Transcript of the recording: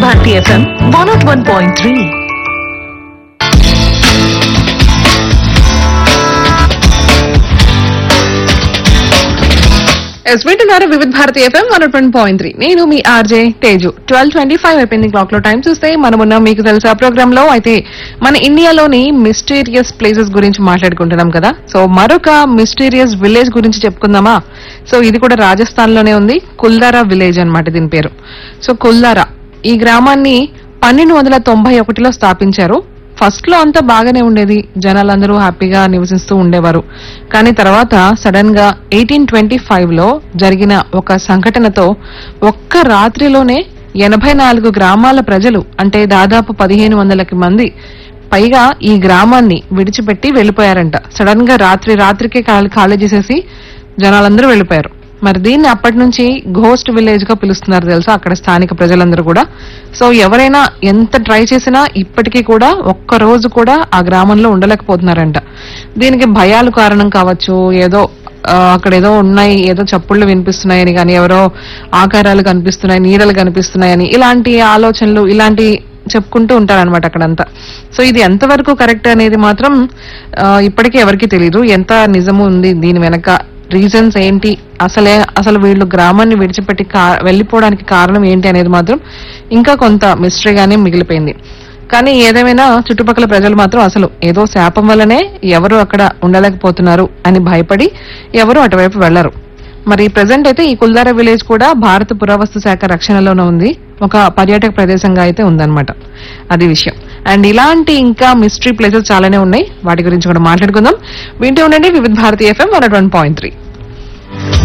Bharati FM one naught one point three ఎస్ వింటున్నారు Vividh Bharati FM one one point three నేను మీ RJ Teju twelve twenty five అయిపోయింది క్లాక్ లో టైం చూస్తే మనమున్న మీకు తెలుసా ప్రోగ్రామ్ లో అయితే మన ఇండియాలోని మిస్టీరియస్ ప్లేసెస్ గురించి మాట్లాడుకుంటున్నాం కదా సో మరొక మిస్టీరియస్ విలేజ్ గురించి చెప్పుకుందామా సో ఇది కూడా రాజస్థాన్ లోనే ఉంది కుల్దారా విలేజ్ అన్నమాట దీని పేరు సో కుల్దారా ఈ గ్రామాన్ని పన్నెండు వందల తొంభై ఒకటిలో స్థాపించారు ఫస్ట్ లో అంతా బాగానే ఉండేది జనాలందరూ హ్యాపీగా నివసిస్తూ ఉండేవారు కానీ తర్వాత సడన్ గా ఎయిటీన్ ట్వంటీ ఫైవ్ లో జరిగిన ఒక సంఘటనతో ఒక్క రాత్రిలోనే ఎనభై నాలుగు గ్రామాల ప్రజలు అంటే దాదాపు పదిహేను వందలకి మంది పైగా ఈ గ్రామాన్ని విడిచిపెట్టి వెళ్ళిపోయారంట సడన్ గా రాత్రి రాత్రికే ఖాళీ ఖాళీ చేసేసి జనాలందరూ వెళ్ళిపోయారు మరి దీన్ని అప్పటి నుంచి ఘోస్ట్ విలేజ్ గా పిలుస్తున్నారు తెలుసా అక్కడ స్థానిక ప్రజలందరూ కూడా సో ఎవరైనా ఎంత ట్రై చేసినా ఇప్పటికీ కూడా ఒక్క రోజు కూడా ఆ గ్రామంలో ఉండలేకపోతున్నారంట దీనికి భయాలు కారణం కావచ్చు ఏదో ఆ, అక్కడ ఏదో ఉన్నాయి ఏదో చప్పుళ్ళు వినిపిస్తున్నాయని కానీ ఎవరో ఆకారాలు కనిపిస్తున్నాయి నీడలు కనిపిస్తున్నాయని ఇలాంటి ఆలోచనలు ఇలాంటి చెప్పుకుంటూ ఉంటారనమాట అక్కడంతా సో ఇది ఎంతవరకు కరెక్ట్ అనేది మాత్రం ఆ, ఇప్పటికీ ఎవరికీ తెలియదు ఎంత నిజము ఉంది దీని వెనక రీజన్స్ ఏంటి అసలే అసలు వీళ్ళు గ్రామాన్ని విడిచిపెట్టి కా- వెళ్ళిపోవడానికి కారణం ఏంటి అనేది మాత్రం ఇంకా కొంత మిస్టరీగానే మిగిలిపోయింది కానీ ఏదేమైనా చుట్టుపక్కల ప్రజలు మాత్రం అసలు ఏదో శాపం వల్లనే ఎవరు అక్కడ ఉండలేకపోతున్నారు అని భయపడి ఎవరు అటువైపు వెళ్లరు మరి ప్రెసెంట్ అయితే ఈ కుల్దారా విలేజ్ కూడా భారత పురావస్తు శాఖ రక్షణలోనే ఉంది ఒక పర్యాటక ప్రదేశంగా అయితే ఉందన్నమాట అది విషయం అండ్ ఇలాంటి ఇంకా మిస్టరీ ప్లేసెస్ చాలానే ఉన్నాయి వాటి గురించి కూడా మాట్లాడుకుందాం వింటూ ఉండండి Vividh Bharati FM one point three